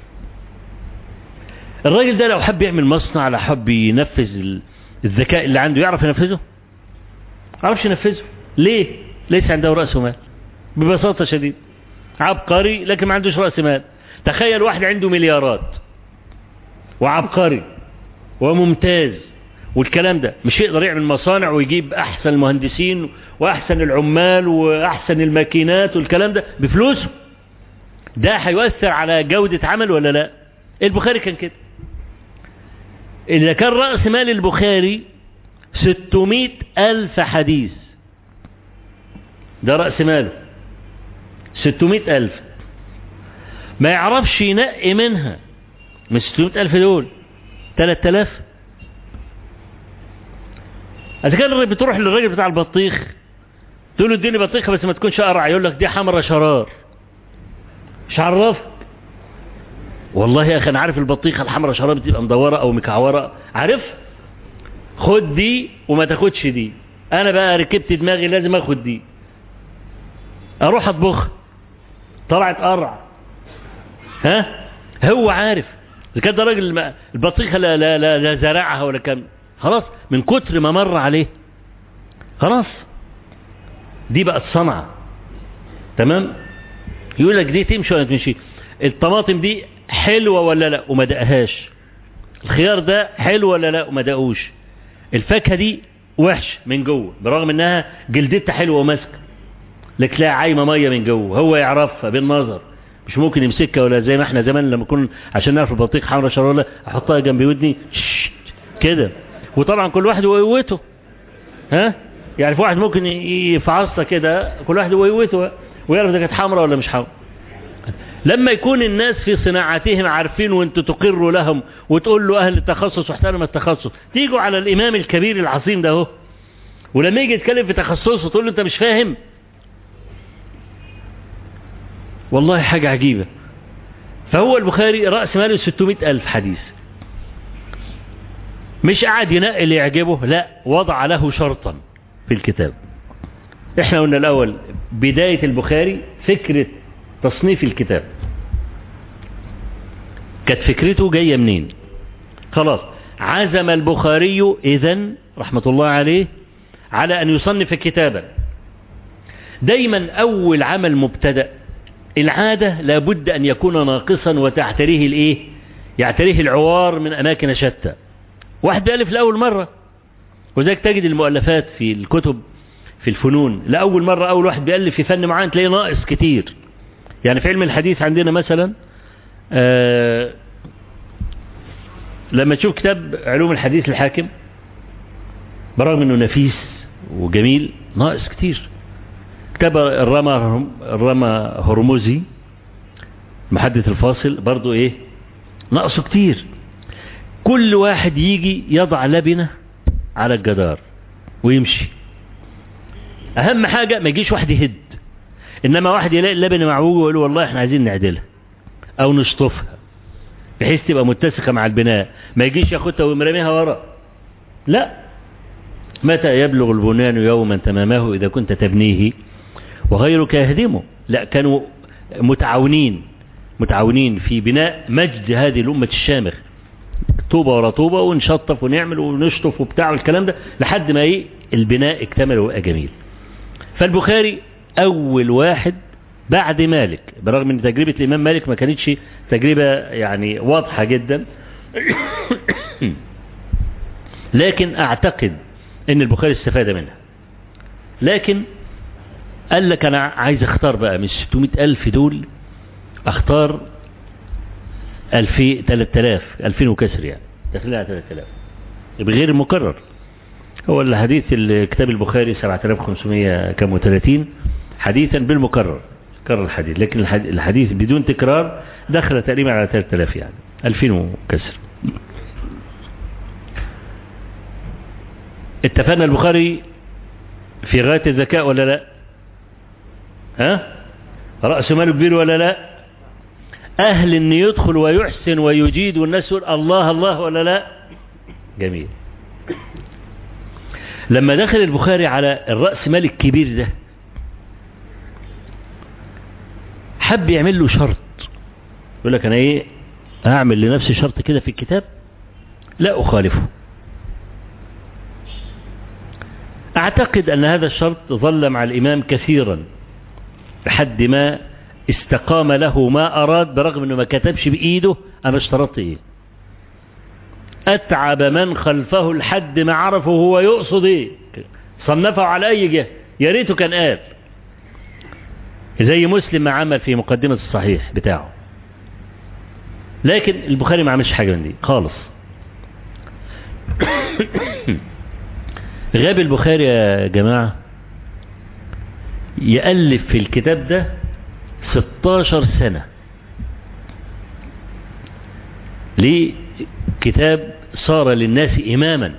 الراجل ده لو حب يعمل مصنع لو حب ينفذ الذكاء اللي عنده يعرف ينفذه عرفش ينفذه ليه ليس عنده رأس مال ببساطة شديدة عبقري لكن ما عندوش رأس مال تخيل واحد عنده مليارات وعبقري وممتاز والكلام ده مش يقدر يعمل مصانع ويجيب احسن المهندسين واحسن العمال واحسن الماكينات والكلام ده بفلوسه ده هيؤثر على جودة عمل ولا لا البخاري كان كده إذا كان رأس مال البخاري ستمائة ألف حديث ده رأس ماله ستمائة ألف ما يعرفش ينقي منها من ستمائة ألف دول تلات آلاف إذا كان بتروح للراجل بتاع البطيخ تقول له اديني بطيخة بس ما تكونش قرع يقول لك دي حمرة شرار مش عرفك والله يا اخي انا عارف البطيخه الحمراء شراب بتبقى مدوره او مكعوره عارف خد دي وما تاخدش دي انا بقى ركبت دماغي لازم اخد دي اروح اطبخ طلعت قرع ها هو عارف اذا كان ده راجل البطيخه لا لا لا, لا زرعها ولا كم خلاص من كتر ما مر عليه خلاص دي بقت صنعه تمام يقول لك دي تمشي ولا تمشي الطماطم دي حلوة ولا لا وما دقهاش الخيار ده حلو ولا لا وما دقوش الفاكهة دي وحش من جوه برغم انها جلدتها حلوة وماسكة لك لا عايمة مية من جوه هو يعرفها بالنظر مش ممكن يمسكها ولا زي ما احنا زمان لما كنا عشان نعرف البطيخ حمرا شراله احطها جنب ودني كده وطبعا كل واحد وقوته ها يعني في واحد ممكن يفعصها كده كل واحد وقوته ويعرف ده كانت حمرا ولا مش حمرا لما يكون الناس في صناعتهم عارفين وانت تقر لهم وتقول له اهل التخصص واحترم التخصص تيجوا على الامام الكبير العظيم ده اهو ولما يجي يتكلم في تخصصه تقول له انت مش فاهم والله حاجة عجيبة فهو البخاري رأس ماله 600 ألف حديث مش قاعد ينقي اللي يعجبه لا وضع له شرطا في الكتاب احنا قلنا الاول بداية البخاري فكرة تصنيف الكتاب كانت فكرته جاية منين خلاص عزم البخاري إذن رحمة الله عليه على أن يصنف كتابا دايما أول عمل مبتدأ العادة لابد أن يكون ناقصا وتعتريه الإيه يعتريه العوار من أماكن شتى واحد بيألف لأول مرة وذلك تجد المؤلفات في الكتب في الفنون لأول مرة أول واحد بيألف في فن معين تلاقيه ناقص كتير يعني في علم الحديث عندنا مثلا آه لما تشوف كتاب علوم الحديث الحاكم برغم انه نفيس وجميل ناقص كتير كتاب الرمى الرمى هرمزي محدث الفاصل برضو ايه ناقصه كتير كل واحد يجي يضع لبنة على الجدار ويمشي اهم حاجة ما يجيش واحد يهد انما واحد يلاقي اللبنة معوجة ويقول والله احنا عايزين نعدلها او نشطفها بحيث تبقى متسقة مع البناء ما يجيش ياخدها ويرميها ورا لا متى يبلغ البنيان يوما تمامه إذا كنت تبنيه وغيرك يهدمه لا كانوا متعاونين متعاونين في بناء مجد هذه الأمة الشامخ طوبة ورا طوبة ونشطف ونعمل ونشطف وبتاع والكلام ده لحد ما ايه البناء اكتمل وبقى جميل فالبخاري أول واحد بعد مالك برغم ان تجربة الإمام مالك ما كانتش تجربة يعني واضحة جدا لكن أعتقد ان البخاري استفاد منها لكن قال لك انا عايز اختار بقى من 600 الف دول اختار 2000 3000 2000 وكسر يعني داخلين على 3000 بغير المكرر هو الحديث كتاب البخاري 7500 كم و30 حديثا بالمكرر كرر الحديث لكن الحديث بدون تكرار دخل تقريبا على 3000 يعني 2000 وكسر اتفقنا البخاري في غاية الذكاء ولا لا ها رأس ماله كبير ولا لا أهل أن يدخل ويحسن ويجيد والناس يقول الله الله ولا لا جميل لما دخل البخاري على الرأس مال الكبير ده حب يعمل له شرط يقول لك أنا إيه أعمل لنفسي شرط كده في الكتاب لا أخالفه أعتقد أن هذا الشرط ظل مع الإمام كثيرا لحد ما استقام له ما أراد برغم أنه ما كتبش بإيده أنا اشترطت إيه أتعب من خلفه لحد ما عرفه هو يقصد إيه صنفه على أي جهة يا ريته كان قال زي مسلم ما عمل في مقدمة الصحيح بتاعه لكن البخاري ما عملش حاجة من دي خالص غاب البخاري يا جماعة يألف في الكتاب ده 16 سنة ليه كتاب صار للناس إماما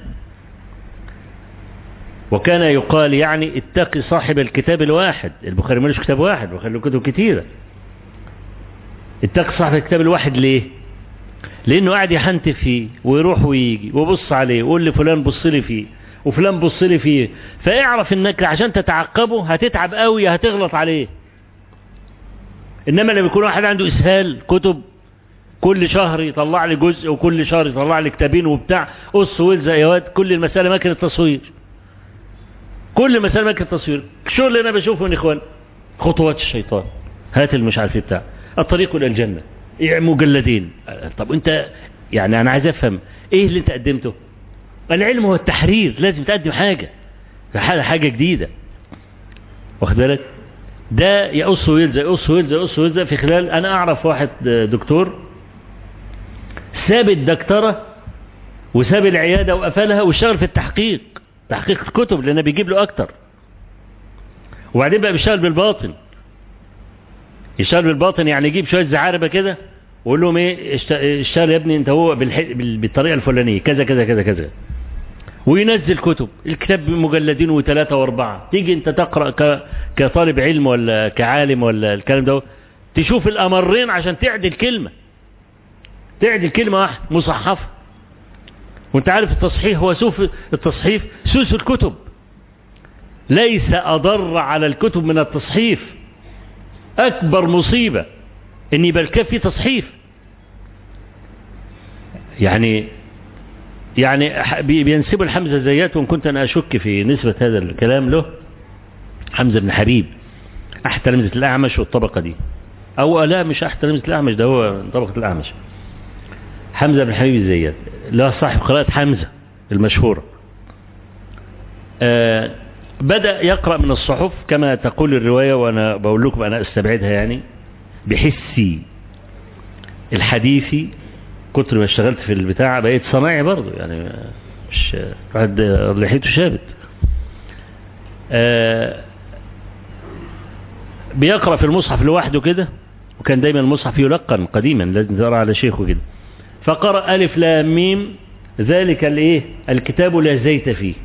وكان يقال يعني اتقي صاحب الكتاب الواحد البخاري ملوش كتاب واحد البخاري له كتب كتيرة اتقي صاحب الكتاب الواحد ليه لانه قاعد يحنتف فيه ويروح ويجي وبص عليه ويقول لفلان بص لي فيه وفلان بص لي فيه فاعرف انك عشان تتعقبه هتتعب قوي هتغلط عليه انما لما يكون واحد عنده اسهال كتب كل شهر يطلع لي جزء وكل شهر يطلع لي كتابين وبتاع قص والزق يا واد كل المسألة ماكينة تصوير كل المسألة ماكينة تصوير الشغل اللي انا بشوفه من اخوان خطوات الشيطان هات المش عارف بتاع الطريق الى الجنة مجلدين طب انت يعني انا عايز افهم ايه اللي انت قدمته العلم هو التحرير لازم تقدم حاجة حاجة جديدة واخد بالك ده يقص ويلزق يقص ويلزق يقص ويلزق في خلال انا اعرف واحد دكتور ساب الدكتورة وساب العيادة وقفلها واشتغل في التحقيق تحقيق الكتب لانه بيجيب له اكتر وبعدين بقى بيشتغل بالباطن يشتغل بالباطن يعني يجيب شوية زعاربة كده ويقول لهم ايه اشتغل يا ابني انت هو بالطريقة الفلانية كذا كذا كذا كذا وينزل كتب الكتاب مجلدين وثلاثة واربعة تيجي انت تقرأ ك... كطالب علم ولا كعالم ولا الكلام ده تشوف الامرين عشان تعدل كلمة تعدل كلمة واحدة مصحفة وانت عارف التصحيح هو سوف التصحيف سوس الكتب ليس اضر على الكتب من التصحيف اكبر مصيبة ان يبقى الكتاب فيه تصحيف يعني يعني بينسبوا الحمزة زيات وان كنت انا اشك في نسبة هذا الكلام له حمزة بن حبيب احد تلامذة الاعمش والطبقة دي او لا مش احد تلامذة الاعمش ده هو طبقة الاعمش حمزة بن حبيب الزيات له صاحب قراءة حمزة المشهورة آه بدأ يقرأ من الصحف كما تقول الرواية وانا بقول لكم انا استبعدها يعني بحسي الحديثي كتر ما اشتغلت في البتاع بقيت صناعي برضه يعني مش واحد لحيته شابت آه بيقرأ في المصحف لوحده كده وكان دايما المصحف يلقن قديما لازم تقرأ على شيخه كده فقرأ ألف لام ميم ذلك الايه الكتاب لا زيت فيه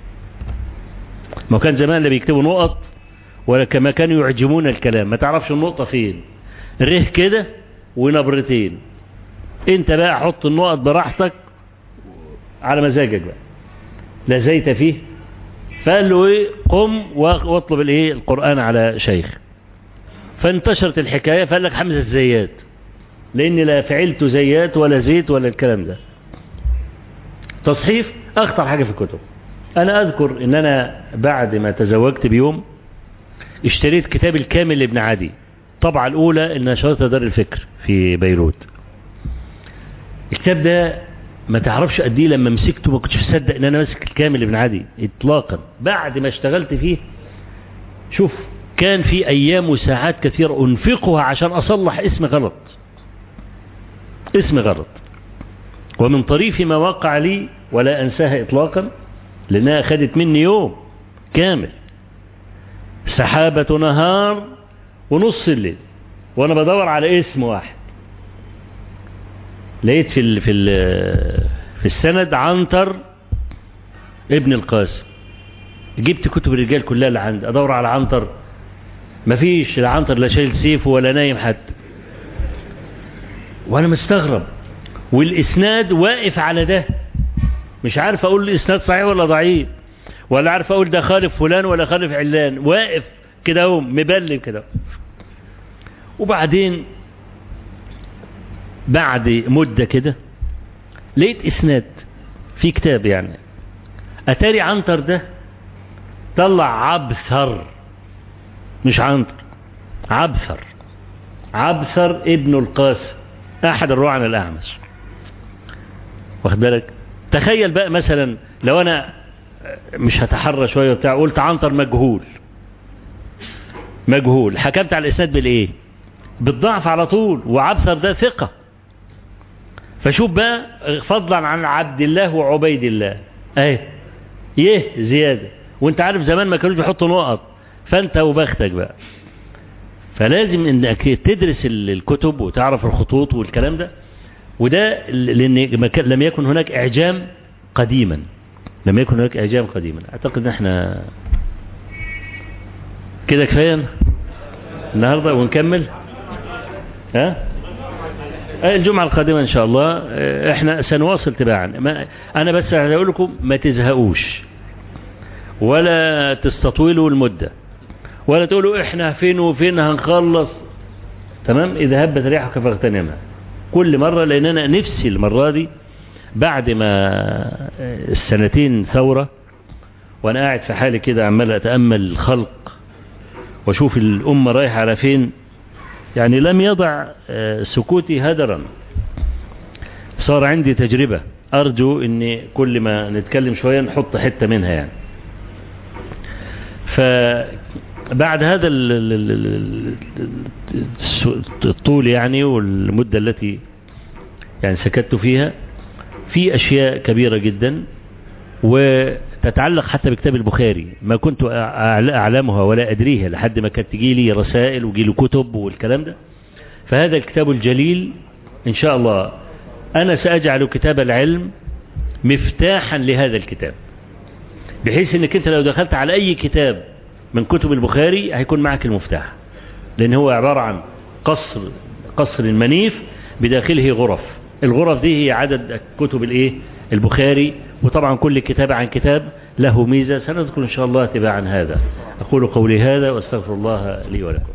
ما كان زمان اللي بيكتبوا نقط ولا كما كانوا يعجمون الكلام ما تعرفش النقطة فين ره كده ونبرتين انت بقى حط النقط براحتك على مزاجك بقى لا زيت فيه فقال له ايه قم واطلب الايه القرآن على شيخ فانتشرت الحكاية فقال لك حمزة الزيات لان لا فعلت زيات ولا زيت ولا الكلام ده تصحيف اخطر حاجة في الكتب انا اذكر ان انا بعد ما تزوجت بيوم اشتريت كتاب الكامل لابن عدي الطبعة الاولى اللي نشرتها دار الفكر في بيروت الكتاب ده ما تعرفش قد ايه لما مسكته ما كنتش مصدق ان انا ماسك الكامل لابن عدي اطلاقا بعد ما اشتغلت فيه شوف كان في ايام وساعات كثيرة انفقها عشان اصلح اسم غلط اسم غلط ومن طريف ما وقع لي ولا انساها اطلاقا لانها اخذت مني يوم كامل سحابة نهار ونص الليل وانا بدور على اسم واحد لقيت في ال في ال في السند عنتر ابن القاسم جبت كتب الرجال كلها اللي عندي ادور على عنتر مفيش لا عنتر لا شايل سيف ولا نايم حتى وانا مستغرب والاسناد واقف على ده مش عارف اقول الاسناد صحيح ولا ضعيف ولا عارف اقول ده خالف فلان ولا خالف علان واقف كده اهو مبلم كده وبعدين بعد مدة كده لقيت اسناد في كتاب يعني اتاري عنتر ده طلع عبثر مش عنتر عبثر عبثر ابن القاسم احد الروعن الاعمش واخد بالك تخيل بقى مثلا لو انا مش هتحرى شوية وبتاع قلت عنتر مجهول مجهول حكمت على الاسناد بالايه بالضعف على طول وعبثر ده ثقة فشوف بقى فضلا عن عبد الله وعبيد الله اهي يه زيادة وانت عارف زمان ما كانوش بيحطوا نقط فانت وبختك بقى فلازم انك تدرس الكتب وتعرف الخطوط والكلام ده وده لان لم يكن هناك اعجام قديما لم يكن هناك اعجام قديما اعتقد ان احنا كده كفايه النهارده ونكمل ها الجمعة القادمة إن شاء الله إحنا سنواصل تباعا ما أنا بس هقول لكم ما تزهقوش ولا تستطولوا المدة ولا تقولوا إحنا فين وفين هنخلص تمام إذا هبت ريحك فاغتنمها كل مرة لأن أنا نفسي المرة دي بعد ما السنتين ثورة وأنا قاعد في حالي كده عمال أتأمل الخلق وأشوف الأمة رايحة على فين يعني لم يضع سكوتي هدرا صار عندي تجربة أرجو أن كل ما نتكلم شوية نحط حتة منها يعني فبعد هذا الطول يعني والمدة التي يعني سكت فيها في أشياء كبيرة جدا وتتعلق حتى بكتاب البخاري ما كنت أعلمها ولا أدريها لحد ما كانت تجي لي رسائل وجي لي كتب والكلام ده فهذا الكتاب الجليل إن شاء الله أنا سأجعل كتاب العلم مفتاحا لهذا الكتاب بحيث أنك أنت لو دخلت على أي كتاب من كتب البخاري هيكون معك المفتاح لأن هو عبارة عن قصر قصر منيف بداخله غرف الغرف دي هي عدد كتب الايه البخاري وطبعا كل كتاب عن كتاب له ميزة سنذكر إن شاء الله تباعا هذا أقول قولي هذا واستغفر الله لي ولكم